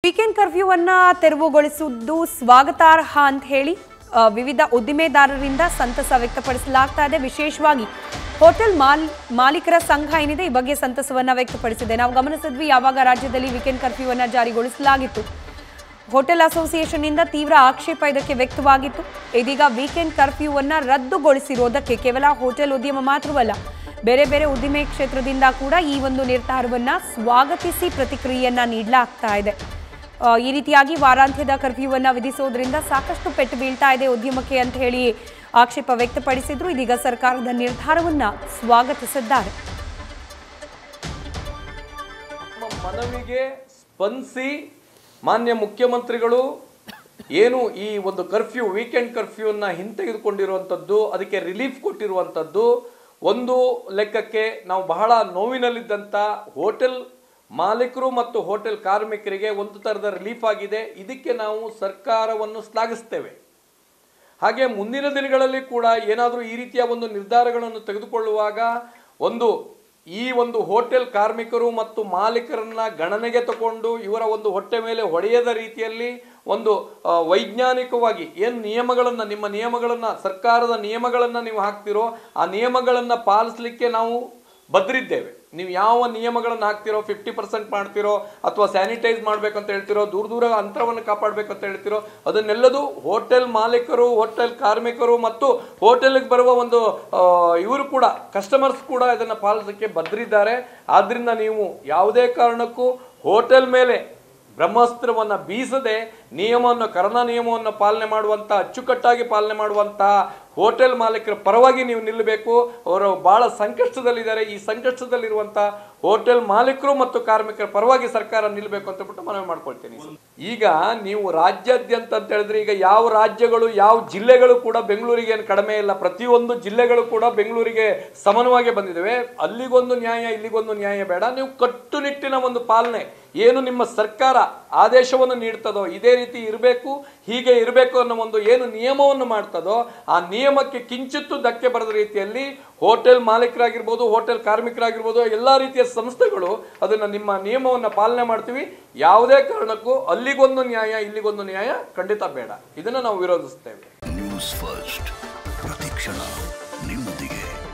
weekend ಕರ್ಫ್ಯೂವನ್ನ ತೆರವುಗೊಳಿಸುವುದು ಸ್ವಾಗತಾರ್ಹ ಅಂತ ಹೇಳಿ ಆ, ವಿವಿಧ ಉದ್ದಿಮೆದಾರರಿಂದ ಸಂತಸ ವ್ಯಕ್ತಪಡಿಸಲಾಗ್ತಾ ಇದೆ ವಿಶೇಷವಾಗಿ ಹೋಟೆಲ್ ಮಾಲ್ ಮಾಲೀಕರ ಸಂಘ ಏನಿದೆ ಈ ಬಗ್ಗೆ ಸಂತಸವನ್ನ ವ್ಯಕ್ತಪಡಿಸಿದೆ ನಾವು ಗಮನಿಸಿದ್ವಿ ಯಾವಾಗ ರಾಜ್ಯದಲ್ಲಿ ವೀಕೆಂಡ್ ಕರ್ಫ್ಯೂವನ್ನ ಜಾರಿಗೊಳಿಸಲಾಗಿತ್ತು ಹೋಟೆಲ್ ಅಸೋಸಿಯೇಷನ್ ಇಂದ ತೀವ್ರ ಆಕ್ಷೇಪ ಇದಕ್ಕೆ ವ್ಯಕ್ತವಾಗಿತ್ತು ಇದೀಗ ವೀಕೆಂಡ್ ಕರ್ಫ್ಯೂವನ್ನ ರದ್ದುಗೊಳಿಸಿರೋದಕ್ಕೆ ಕೇವಲ ಹೋಟೆಲ್ ಉದ್ಯಮ ಮಾತ್ರವಲ್ಲ ಬೇರೆ ಬೇರೆ ಉದ್ದಿಮೆ ಕ್ಷೇತ್ರದಿಂದ ಕೂಡ ಈ ಒಂದು ನಿರ್ಧಾರವನ್ನ ಸ್ವಾಗತಿಸಿ ಪ್ರತಿಕ್ರಿಯೆಯನ್ನ ನೀಡಲಾಗ್ತಾ ಇದೆ ಆ, ಈ ರೀತಿಯಾಗಿ ವಾರಾಂತ್ಯದ ಕರ್ಫ್ಯೂವನ್ನ ವಿಧಿಸೋದ್ರಿಂದ ಸಾಕಷ್ಟು ಪೆಟ್ಟು ಬೀಳ್ತಾ ಇದೆ ಉದ್ಯಮಕ್ಕೆ ಅಂತ ಹೇಳಿ ಆಕ್ಷೇಪ ವ್ಯಕ್ತಪಡಿಸಿದ್ರು ಇದೀಗ ಸರ್ಕಾರದ ನಿರ್ಧಾರವನ್ನ ಸ್ವಾಗತಿಸಿದ್ದಾರೆ ನಮ್ಮ ಮನವಿಗೆ ಸ್ಪಂದಿಸಿ ಮಾನ್ಯ ಮುಖ್ಯಮಂತ್ರಿಗಳು ಏನು ಈ ಒಂದು ಕರ್ಫ್ಯೂ ವೀಕೆಂಡ್ ಕರ್ಫ್ಯೂನ ಹಿಂತೆಗೆದುಕೊಂಡಿರುವಂಥದ್ದು ಅದಕ್ಕೆ ರಿಲೀಫ್ ಕೊಟ್ಟಿರುವಂಥದ್ದು ಒಂದು ಲೆಕ್ಕಕ್ಕೆ ನಾವು ಬಹಳ ನೋವಿನಲ್ಲಿದ್ದಂಥ ಹೋಟೆಲ್ ಮಾಲೀಕರು ಮತ್ತು ಹೋಟೆಲ್ ಕಾರ್ಮಿಕರಿಗೆ ಒಂದು ಥರದ ರಿಲೀಫ್ ಆಗಿದೆ ಇದಕ್ಕೆ ನಾವು ಸರ್ಕಾರವನ್ನು ಶ್ಲಾಘಿಸ್ತೇವೆ ಹಾಗೆ ಮುಂದಿನ ದಿನಗಳಲ್ಲಿ ಕೂಡ ಏನಾದರೂ ಈ ರೀತಿಯ ಒಂದು ನಿರ್ಧಾರಗಳನ್ನು ತೆಗೆದುಕೊಳ್ಳುವಾಗ ಒಂದು ಈ ಒಂದು ಹೋಟೆಲ್ ಕಾರ್ಮಿಕರು ಮತ್ತು ಮಾಲೀಕರನ್ನ ಗಣನೆಗೆ ತಗೊಂಡು ಇವರ ಒಂದು ಹೊಟ್ಟೆ ಮೇಲೆ ಹೊಡೆಯದ ರೀತಿಯಲ್ಲಿ ಒಂದು ಆ, ವೈಜ್ಞಾನಿಕವಾಗಿ ಏನು ನಿಯಮಗಳನ್ನು ನಿಮ್ಮ ನಿಯಮಗಳನ್ನು ಸರ್ಕಾರದ ನಿಯಮಗಳನ್ನು ನೀವು ಹಾಕ್ತಿರೋ ಆ ನಿಯಮಗಳನ್ನು ಪಾಲಿಸಲಿಕ್ಕೆ ನಾವು ಬದ್ರಿದ್ದೇವೆ ನೀವು ಯಾವ ನಿಯಮಗಳನ್ನು ಹಾಕ್ತಿರೋ ಫಿಫ್ಟಿ ಪರ್ಸೆಂಟ್ ಮಾಡ್ತಿರೋ ಅಥವಾ ಸ್ಯಾನಿಟೈಸ್ ಮಾಡ್ಬೇಕಂತ ಹೇಳ್ತಿರೋ ದೂರ ದೂರ ಅಂತರವನ್ನು ಕಾಪಾಡಬೇಕು ಅಂತ ಹೇಳ್ತಿರೋ ಅದನ್ನೆಲ್ಲದೂ ಹೋಟೆಲ್ ಮಾಲೀಕರು ಹೋಟೆಲ್ ಕಾರ್ಮಿಕರು ಮತ್ತು ಹೋಟೆಲ್ಗೆ ಬರುವ ಒಂದು ಆ, ಇವರು ಕೂಡ ಕಸ್ಟಮರ್ಸ್ ಕೂಡ ಇದನ್ನು ಪಾಲಿಸೋಕ್ಕೆ ಬದ್ರಿದ್ದಾರೆ ಆದ್ರಿಂದ ನೀವು ಯಾವುದೇ ಕಾರಣಕ್ಕೂ ಹೋಟೆಲ್ ಮೇಲೆ ಬ್ರಹ್ಮಾಸ್ತ್ರವನ್ನು ಬೀಸದೆ ನಿಯಮವನ್ನು ಕರೋನಾ ನಿಯಮವನ್ನು ಪಾಲನೆ ಮಾಡುವಂಥ ಅಚ್ಚುಕಟ್ಟಾಗಿ ಪಾಲನೆ ಮಾಡುವಂತಹ ಹೋಟೆಲ್ ಮಾಲೀಕರ ಪರವಾಗಿ ನೀವು ನಿಲ್ಲಬೇಕು ಅವರು ಬಹಳ ಸಂಕಷ್ಟದಲ್ಲಿದ್ದಾರೆ ಈ ಸಂಕಷ್ಟದಲ್ಲಿರುವಂಥ ಹೋಟೆಲ್ ಮಾಲೀಕರು ಮತ್ತು ಕಾರ್ಮಿಕರ ಪರವಾಗಿ ಸರ್ಕಾರ ನಿಲ್ಲಬೇಕು ಅಂತ ಬಿಟ್ಟು ಮನವಿ ಮಾಡ್ಕೊಳ್ತೀನಿ ಈಗ ನೀವು ರಾಜ್ಯಾದ್ಯಂತ ಅಂತ ಹೇಳಿದ್ರೆ ಈಗ ಯಾವ ರಾಜ್ಯಗಳು ಯಾವ ಜಿಲ್ಲೆಗಳು ಕೂಡ ಬೆಂಗಳೂರಿಗೆ ಏನು ಕಡಿಮೆ ಇಲ್ಲ ಪ್ರತಿಯೊಂದು ಜಿಲ್ಲೆಗಳು ಕೂಡ ಬೆಂಗಳೂರಿಗೆ ಸಮಾನವಾಗಿ ಬಂದಿದ್ದಾವೆ ಅಲ್ಲಿಗೊಂದು ನ್ಯಾಯ ಇಲ್ಲಿಗೊಂದು ನ್ಯಾಯ ಬೇಡ ನೀವು ಕಟ್ಟುನಿಟ್ಟಿನ ಒಂದು ಪಾಲನೆ ಏನು ನಿಮ್ಮ ಸರ್ಕಾರ ಆದೇಶವನ್ನು ನೀಡ್ತದೋ ಇದೇ ರೀತಿ ಇರಬೇಕು ಹೀಗೆ ಇರಬೇಕು ಅನ್ನೋ ಒಂದು ಏನು ನಿಯಮವನ್ನು ಮಾಡ್ತದೋ ಆ ನಿಯಮಕ್ಕೆ ಕಿಂಚಿತ್ತು ಧಕ್ಕೆ ಬರದ ರೀತಿಯಲ್ಲಿ ಹೋಟೆಲ್ ಮಾಲೀಕರಾಗಿರ್ಬೋದು ಹೋಟೆಲ್ ಕಾರ್ಮಿಕರಾಗಿರ್ಬೋದು ಎಲ್ಲ ರೀತಿಯ ಸಂಸ್ಥೆಗಳು ಅದನ್ನ ನಿಮ್ಮ ನಿಯಮವನ್ನು ಪಾಲನೆ ಮಾಡ್ತೀವಿ ಯಾವುದೇ ಕಾರಣಕ್ಕೂ ಅಲ್ಲಿಗೊಂದು ನ್ಯಾಯ ಇಲ್ಲಿಗೊಂದು ನ್ಯಾಯ ಖಂಡಿತ ಬೇಡ ಇದನ್ನು ನಾವು ವಿರೋಧಿಸ್ತೇವೆ ನ್ಯೂಸ್ ಫಸ್ಟ್ ಪ್ರತಿಕ್ಷಣ ನಿಮ್ಮೊಂದಿಗೆ